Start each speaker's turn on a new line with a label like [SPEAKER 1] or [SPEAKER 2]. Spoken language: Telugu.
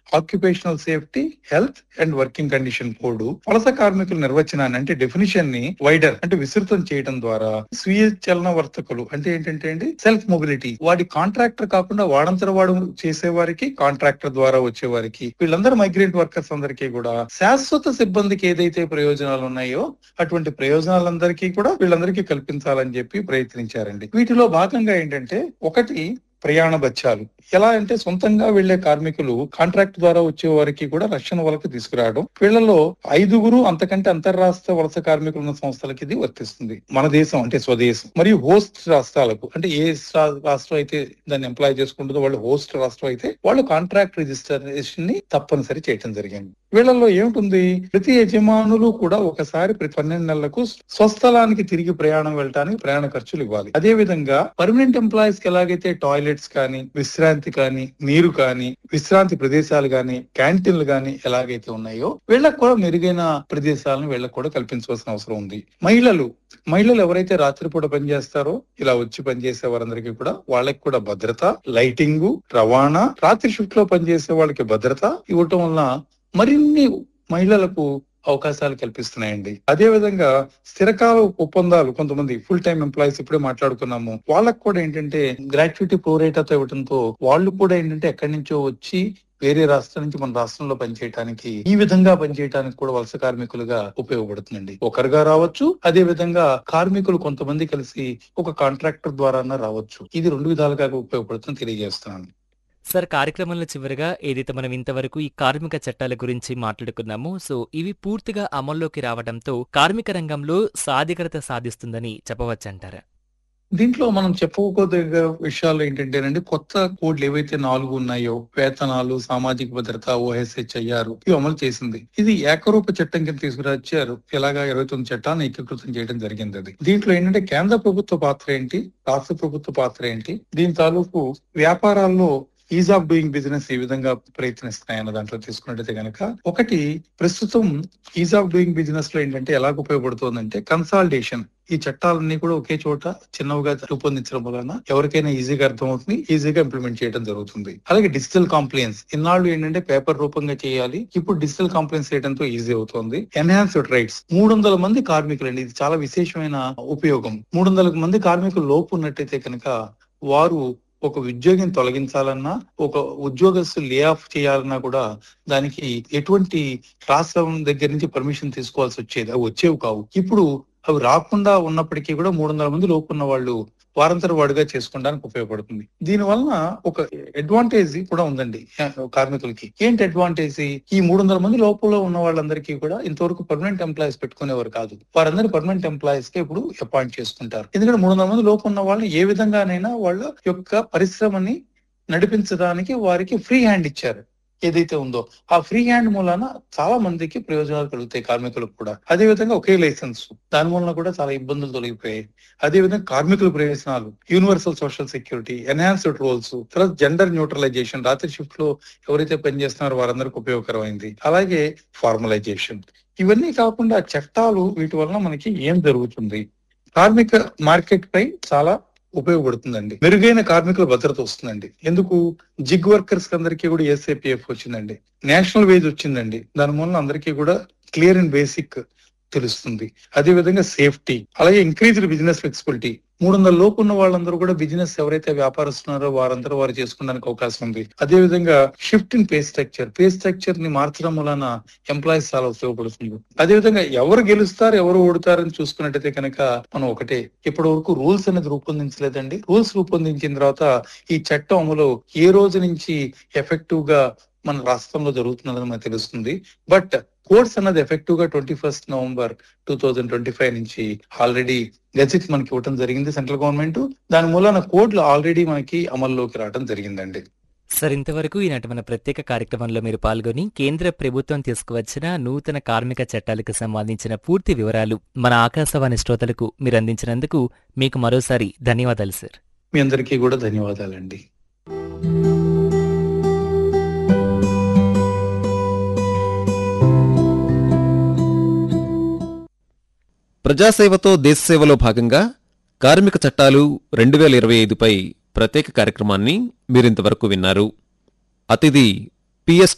[SPEAKER 1] occupational safety health and working condition code వలస కార్మికుల నిర్వచనాన్ని అంటే డెఫినిషన్ ని వైడర్ అంటే విస్తృతం చేయడం ద్వారా స్వీయ చలన వర్తకులు అంటే ఏంటంటే అండి సెల్ఫ్ మొబిలిటీ వాడి కాంట్రాక్టర్ కాకుండా వాడంతర వాడు చేసే వారికి కాంట్రాక్టర్ ద్వారా వచ్చే వారికి వీళ్ళందరూ మైగ్రెంట్ వర్కర్స్ అందరికీ కూడా శాశ్వత సిబ్బందికి ఏదైతే ప్రయోజనాలు ఉన్నాయో అటువంటి ప్రయోజనాలందరికీ కూడా వీళ్ళందరికీ కల్పించాలని చెప్పి ప్రయత్నించారండి వీటిలో భాగంగా ఏంటంటే ఒకటి ప్రయాణ బత్యాలు ఎలా అంటే సొంతంగా వెళ్లే కార్మికులు కాంట్రాక్ట్ ద్వారా వచ్చే వారికి కూడా రక్షణ వలకు తీసుకురావడం వీళ్ళలో ఐదుగురు అంతకంటే అంతర్రాష్ట్ర వలస కార్మికులు ఉన్న సంస్థలకి ఇది వర్తిస్తుంది మన దేశం అంటే స్వదేశం మరియు హోస్ట్ రాష్ట్రాలకు అంటే ఏ రా- రాష్ట్రం అయితే దాన్ని ఎంప్లాయ్ చేసుకుంటుందో వాళ్ళు హోస్ట్ రాష్ట్రం అయితే వాళ్ళు కాంట్రాక్ట్ రిజిస్ట్రేషన్ ని తప్పనిసరి చేయడం జరిగింది వీళ్ళలో ఏమిటి ప్రతి యజమానులు కూడా ఒకసారి ప్రతి పన్నెండు నెలలకు స్వస్థలానికి తిరిగి ప్రయాణం వెళ్ళడానికి ప్రయాణ ఖర్చులు ఇవ్వాలి అదే విధంగా పర్మనెంట్ ఎంప్లాయీస్ కి ఎలాగైతే టాయిలెట్స్ కానీ విశ్రాంతి కానీ నీరు కానీ విశ్రాంతి ప్రదేశాలు కానీ క్యాంటీన్లు కానీ ఎలాగైతే ఉన్నాయో వీళ్ళకి కూడా మెరుగైన ప్రదేశాలను వీళ్ళకి కూడా కల్పించవలసిన అవసరం ఉంది మహిళలు మహిళలు ఎవరైతే రాత్రిపూట పనిచేస్తారో ఇలా వచ్చి పనిచేసే వారందరికీ కూడా వాళ్ళకి కూడా భద్రత లైటింగ్ రవాణా రాత్రి షిఫ్ట్ లో పనిచేసే వాళ్ళకి భద్రత ఇవ్వటం వలన మరిన్ని మహిళలకు అవకాశాలు కల్పిస్తున్నాయండి అదే విధంగా స్థిరకాల ఒప్పందాలు కొంతమంది ఫుల్ టైం ఎంప్లాయీస్ ఇప్పుడే మాట్లాడుకున్నాము వాళ్ళకు కూడా ఏంటంటే గ్రాట్యుటీ ప్రోరేటాతో ఇవ్వడంతో వాళ్ళు కూడా ఏంటంటే ఎక్కడి నుంచో వచ్చి వేరే రాష్ట్రం నుంచి మన రాష్ట్రంలో పనిచేయడానికి ఈ విధంగా పనిచేయడానికి కూడా వలస కార్మికులుగా ఉపయోగపడుతుందండి ఒకరుగా రావచ్చు అదే విధంగా కార్మికులు కొంతమంది కలిసి ఒక కాంట్రాక్టర్ ద్వారా రావచ్చు ఇది రెండు విధాలుగా ఉపయోగపడుతుంది తెలియజేస్తున్నాను
[SPEAKER 2] సార్ కార్యక్రమంలో చివరిగా ఏదైతే మనం ఇంతవరకు ఈ కార్మిక చట్టాల గురించి మాట్లాడుకున్నామో సో ఇవి పూర్తిగా అమల్లోకి రావడంతో కార్మిక రంగంలో సాధికారత సాధిస్తుందని చెప్పవచ్చంటారా
[SPEAKER 1] దీంట్లో మనం చెప్పుకోదగ్గ విషయాలు ఏంటంటేనండి కొత్త కోడ్లు ఏవైతే నాలుగు ఉన్నాయో వేతనాలు సామాజిక భద్రత ఓఎస్హెచ్ అయ్యారు ఇవి అమలు చేసింది ఇది ఏకరూప చట్టం కింద తీసుకురాచ్చారు ఎలాగా ఇరవై తొమ్మిది చట్టాన్ని ఏకీకృతం చేయడం జరిగింది అది దీంట్లో ఏంటంటే కేంద్ర ప్రభుత్వ పాత్ర ఏంటి రాష్ట్ర ప్రభుత్వ పాత్ర ఏంటి దీని తాలూకు వ్యాపారాల్లో ఈజ్ ఆఫ్ డూయింగ్ బిజినెస్ ఏ విధంగా ప్రయత్నిస్తున్నాయన్న దాంట్లో తీసుకున్నట్టయితే కనుక ఒకటి ప్రస్తుతం ఈజ్ ఆఫ్ డూయింగ్ బిజినెస్ లో ఏంటంటే ఎలాగ ఉపయోగపడుతుందంటే కన్సాలిడేషన్ ఈ చట్టాలన్నీ కూడా ఒకే చోట చిన్నవిగా రూపొందించడం వలన ఎవరికైనా ఈజీగా అర్థమవుతుంది ఈజీగా ఇంప్లిమెంట్ చేయడం జరుగుతుంది అలాగే డిజిటల్ కాంప్లైన్స్ ఇన్నాళ్ళు ఏంటంటే పేపర్ రూపంగా చేయాలి ఇప్పుడు డిజిటల్ కాంప్లైన్స్ చేయడంతో ఈజీ అవుతుంది ఎన్హాన్స్డ్ రైట్స్ మూడు వందల మంది కార్మికులు అండి ఇది చాలా విశేషమైన ఉపయోగం మూడు వందల మంది కార్మికులు లోపు ఉన్నట్టయితే కనుక వారు ఒక ఉద్యోగిని తొలగించాలన్నా ఒక ఉద్యోగస్తు లే ఆఫ్ చేయాలన్నా కూడా దానికి ఎటువంటి రాష్ట్రం దగ్గర నుంచి పర్మిషన్ తీసుకోవాల్సి వచ్చేది అవి వచ్చేవి కావు ఇప్పుడు అవి రాకుండా ఉన్నప్పటికీ కూడా మూడు వందల మంది లోపు ఉన్న వాళ్ళు వారంతర వాడుగా చేసుకోవడానికి ఉపయోగపడుతుంది దీని వలన ఒక అడ్వాంటేజ్ కూడా ఉందండి ఆ, కార్మికులకి ఏంటి అడ్వాంటేజ్ ఈ మూడు వందల మంది లోపల ఉన్న వాళ్ళందరికీ కూడా ఇంతవరకు పర్మనెంట్ ఎంప్లాయీస్ పెట్టుకునేవారు కాదు వారందరూ పర్మనెంట్ ఎంప్లాయీస్ కి ఇప్పుడు అపాయింట్ చేసుకుంటారు ఎందుకంటే మూడు వందల మంది లోపు ఉన్న వాళ్ళని ఏ విధంగానైనా వాళ్ళ యొక్క పరిశ్రమని నడిపించడానికి వారికి ఫ్రీ హ్యాండ్ ఇచ్చారు ఏదైతే ఉందో ఆ ఫ్రీ హ్యాండ్ మూలాన చాలా మందికి ప్రయోజనాలు కలుగుతాయి కార్మికులకు కూడా అదే విధంగా ఒకే లైసెన్స్ దాని మూలన కూడా చాలా ఇబ్బందులు తొలగిపోయాయి అదే విధంగా కార్మికుల ప్రయోజనాలు universal social security enhanced roles తర్వాత జెండర్ న్యూట్రలైజేషన్ రాత్రి షిఫ్ట్ లో ఎవరైతే పనిచేస్తున్నారో వారందరికి ఉపయోగకరమైంది అలాగే ఫార్మలైజేషన్ ఇవన్నీ కాకుండా చట్టాలు వీటి వలన మనకి ఏం జరుగుతుంది కార్మిక మార్కెట్ పై చాలా ఉపయోగపడుతుందండి మెరుగైన కార్మికుల భద్రత వస్తుందండి ఎందుకు జిగ్ వర్కర్స్ అందరికీ కూడా ఎస్ఏపిఎఫ్ వచ్చిందండి నేషనల్ వేజ్ వచ్చిందండి దాని మూలన అందరికీ కూడా క్లియర్ అండ్ బేసిక్ తెలుస్తుంది అదే విధంగా సేఫ్టీ అలాగే ఇంక్రీజ్డ్ బిజినెస్ ఫ్లెక్సిబిలిటీ మూడు వందల లోపు ఉన్న వాళ్ళందరూ కూడా బిజినెస్ ఎవరైతే వ్యాపారస్తున్నారో వారందరూ వారు చేసుకోవడానికి అవకాశం ఉంది అదే విధంగా shift in pay structure pay structure ని మార్చడం వలన ఎంప్లాయీస్ చాలా ఉపయోగపడుతుంది అదే విధంగా ఎవరు గెలుస్తారు ఎవరు ఓడుతారని చూసుకున్నట్టయితే కనుక మనం ఒకటే ఇప్పటి వరకు రూల్స్ అనేది రూపొందించలేదండి రూల్స్ రూపొందించిన తర్వాత ఈ చట్టం అమలు ఏ రోజు నుంచి ఎఫెక్టివ్ గా మన రాష్ట్రంలో జరుగుతున్నదని మనకు తెలుస్తుంది బట్ కోర్స్ అన్నది ఎఫెక్టివ్ గా twenty first November two thousand twenty five నుంచి ఆల్రెడీ గెజిట్ మనకి ఇవ్వడం జరిగింది సెంట్రల్ గవర్నమెంట్ దాని మూలన కోడ్లు ఆల్రెడీ మనకి అమల్లోకి రావడం జరిగిందండి
[SPEAKER 2] సార్ ఇంతవరకు ఈనాటి మన ప్రత్యేక కార్యక్రమంలో మీరు పాల్గొని కేంద్ర ప్రభుత్వం తీసుకువచ్చిన నూతన కార్మిక చట్టాలకు సంబంధించిన పూర్తి వివరాలు మన ఆకాశవాణి శ్రోతలకు మీరు అందించినందుకు మీకు మరోసారి ధన్యవాదాలు సార్
[SPEAKER 1] మీ అందరికీ కూడా ధన్యవాదాలండి
[SPEAKER 3] ప్రజాసేవతో దేశసేవలో భాగంగా కార్మిక చట్టాలు రెండు వేల ఇరవై ఐదుపై ప్రత్యేక కార్యక్రమాన్ని మీరింతవరకు విన్నారు అతిథి పిఎస్